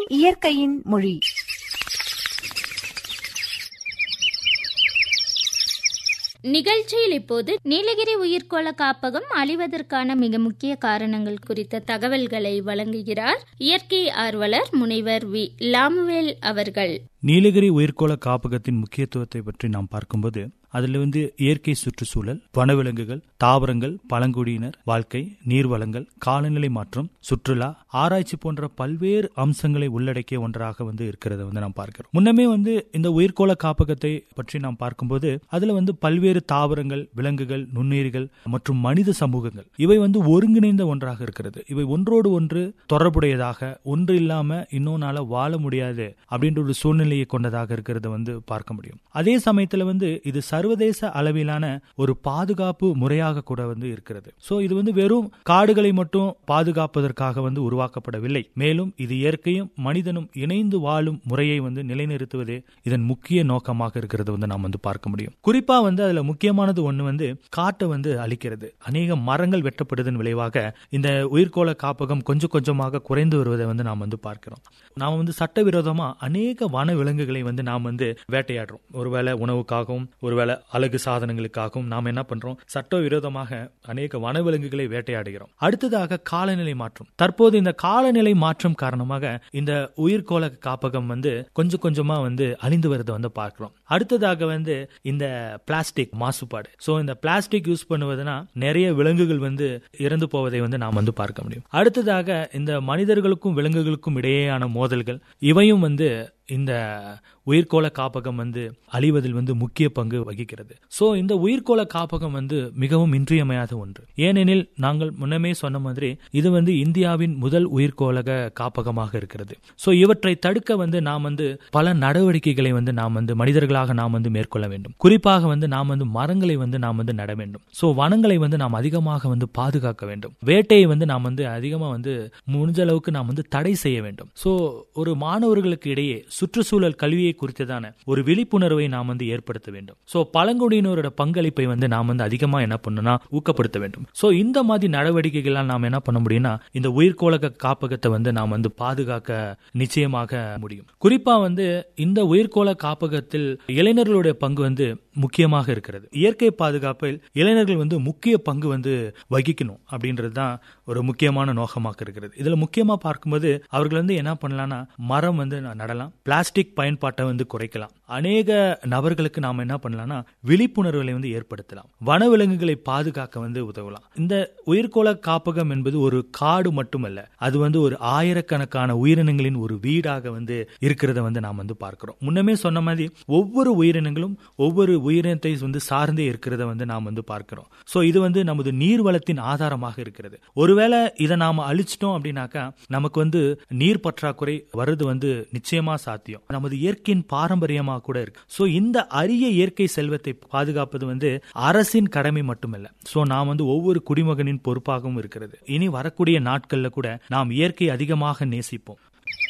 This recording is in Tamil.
இயற்கையின் மொழி நிகழ்ச்சியில் இப்போது நீலகிரி உயிர்கோள காப்பகம் அழிவதற்கான மிக முக்கிய காரணங்கள் குறித்த தகவல்களை வழங்குகிறார் இயற்கை ஆர்வலர் முனைவர் வி லாமுவேல் அவர்கள் நீலகிரி உயிர்கோள காப்பகத்தின் முக்கியத்துவத்தை பற்றி நாம் பார்க்கும்போது அதில் வந்து இயற்கை சுற்றுச்சூழல் வனவிலங்குகள் தாவரங்கள் பழங்குடியினர் வாழ்க்கை நீர்வளங்கள் காலநிலை மாற்றம் சுற்றுலா ஆராய்ச்சி போன்ற பல்வேறு அம்சங்களை உள்ளடக்கிய ஒன்றாக வந்து இருக்கிறத வந்து நாம் பார்க்கிறோம் முன்னமே வந்து இந்த உயிர்கோள காப்பகத்தை பற்றி நாம் பார்க்கும்போது அதுல வந்து பல்வேறு தாவரங்கள் விலங்குகள் நுண்ணுயிர்கள் மற்றும் மனித சமூகங்கள் இவை வந்து ஒருங்கிணைந்த ஒன்றாக இருக்கிறது இவை ஒன்றோடு ஒன்று தொடர்புடையதாக ஒன்று இல்லாம இன்னொன்னால வாழ முடியாது அப்படின்ற ஒரு சூழ்நிலையை கொண்டதாக இருக்கிறத வந்து பார்க்க முடியும் அதே சமயத்துல வந்து இது சர்வதேச அளவிலான ஒரு பாதுகாப்பு முறையாக கூட வந்து இருக்கிறது சோ இது வந்து வெறும் காடுகளை மட்டும் பாதுகாப்பதற்காக வந்து உருவாக்கப்படவில்லை மேலும் இது இயற்கையும் மனிதனும் இணைந்து வாழும் முறையை வந்து நிலைநிறுத்துவதே இதன் முக்கிய நோக்கமாக இருக்கிறது வந்து நாம் வந்து பார்க்க முடியும் குறிப்பா வந்து அதுல முக்கியமானது ஒண்ணு வந்து காட்டை வந்து அழிக்கிறது அநேக மரங்கள் வெட்டப்படுவதன் விளைவாக இந்த உயிர்கோள காப்பகம் கொஞ்சம் கொஞ்சமாக குறைந்து வருவதை வந்து நாம் வந்து பார்க்கிறோம் நாம் வந்து சட்டவிரோதமா அநேக வன விலங்குகளை வந்து நாம் வந்து வேட்டையாடுறோம் ஒருவேளை உணவுக்காகவும் ஒருவேளை அழகு சாதனங்களுக்காகவும் நாம் என்ன பண்றோம் சட்டவிரோதமாக அநேக வனவிலங்குகளை வேட்டையாடுகிறோம் அடுத்ததாக காலநிலை மாற்றம் தற்போது இந்த காலநிலை மாற்றம் காரணமாக இந்த உயிர்கோள காப்பகம் வந்து கொஞ்சம் கொஞ்சமா வந்து அழிந்து வருதை வந்து பார்க்கிறோம் அடுத்ததாக வந்து இந்த பிளாஸ்டிக் மாசுபாடு சோ இந்த பிளாஸ்டிக் யூஸ் பண்ணுவதுனா நிறைய விலங்குகள் வந்து இறந்து போவதை வந்து நாம் வந்து பார்க்க முடியும் அடுத்ததாக இந்த மனிதர்களுக்கும் விலங்குகளுக்கும் இடையேயான மோதல்கள் இவையும் வந்து இந்த உயிர்கோள காப்பகம் வந்து அழிவதில் வந்து முக்கிய பங்கு வகிக்கிறது சோ இந்த உயிர்கோள காப்பகம் வந்து மிகவும் இன்றியமையாத ஒன்று ஏனெனில் நாங்கள் முன்னமே சொன்ன மாதிரி இது வந்து இந்தியாவின் முதல் உயிர்கோளக காப்பகமாக இருக்கிறது சோ இவற்றை தடுக்க வந்து நாம் வந்து பல நடவடிக்கைகளை வந்து நாம் வந்து மனிதர்களாக நாம் வந்து மேற்கொள்ள வேண்டும் குறிப்பாக வந்து நாம் வந்து மரங்களை வந்து நாம் வந்து நட வேண்டும் சோ வனங்களை வந்து நாம் அதிகமாக வந்து பாதுகாக்க வேண்டும் வேட்டையை வந்து நாம் வந்து அதிகமா வந்து முடிஞ்ச அளவுக்கு நாம் வந்து தடை செய்ய வேண்டும் சோ ஒரு மாணவர்களுக்கு இடையே சுற்றுச்சூழல் கல்வியை குறித்ததான ஒரு விழிப்புணர்வை நாம் வந்து ஏற்படுத்த வேண்டும் சோ பழங்குடியினரோட பங்களிப்பை வந்து நாம் வந்து அதிகமா என்ன பண்ணணும்னா ஊக்கப்படுத்த வேண்டும் சோ இந்த மாதிரி நடவடிக்கைகளால் நாம் என்ன பண்ண முடியும்னா இந்த உயிர்கோளக காப்பகத்தை வந்து நாம் வந்து பாதுகாக்க நிச்சயமாக முடியும் குறிப்பா வந்து இந்த உயிர்கோள காப்பகத்தில் இளைஞர்களுடைய பங்கு வந்து முக்கியமாக இருக்கிறது இயற்கை பாதுகாப்பில் இளைஞர்கள் வந்து முக்கிய பங்கு வந்து வகிக்கணும் அப்படின்றது தான் ஒரு முக்கியமான நோக்கமாக இருக்கிறது இதுல முக்கியமா பார்க்கும்போது அவர்கள் வந்து என்ன பண்ணலாம்னா மரம் வந்து நடலாம் பிளாஸ்டிக் பயன்பாட்டை வந்து குறைக்கலாம் அநேக நபர்களுக்கு நாம என்ன பண்ணலாம்னா விழிப்புணர்வுகளை வந்து ஏற்படுத்தலாம் வனவிலங்குகளை பாதுகாக்க வந்து உதவலாம் இந்த உயிர்கோள காப்பகம் என்பது ஒரு காடு மட்டுமல்ல அது வந்து ஒரு ஆயிரக்கணக்கான உயிரினங்களின் ஒரு வீடாக வந்து இருக்கிறத வந்து நாம் வந்து பார்க்கிறோம் முன்னமே சொன்ன மாதிரி ஒவ்வொரு உயிரினங்களும் ஒவ்வொரு உயிரினத்தை வந்து சார்ந்தே இருக்கிறத வந்து நாம் வந்து பார்க்கிறோம் சோ இது வந்து நமது நீர்வளத்தின் ஆதாரமாக இருக்கிறது ஒருவேளை இதை நாம அழிச்சிட்டோம் அப்படின்னாக்கா நமக்கு வந்து நீர் பற்றாக்குறை வர்றது வந்து நிச்சயமா சாத்தியம் நமது இயற்கையின் பாரம்பரியமா கூட இருக்கு சோ இந்த அரிய இயற்கை செல்வத்தை பாதுகாப்பது வந்து அரசின் கடமை மட்டுமல்ல சோ நாம் வந்து ஒவ்வொரு குடிமகனின் பொறுப்பாகவும் இருக்கிறது இனி வரக்கூடிய நாட்கள்ல கூட நாம் இயற்கை அதிகமாக நேசிப்போம்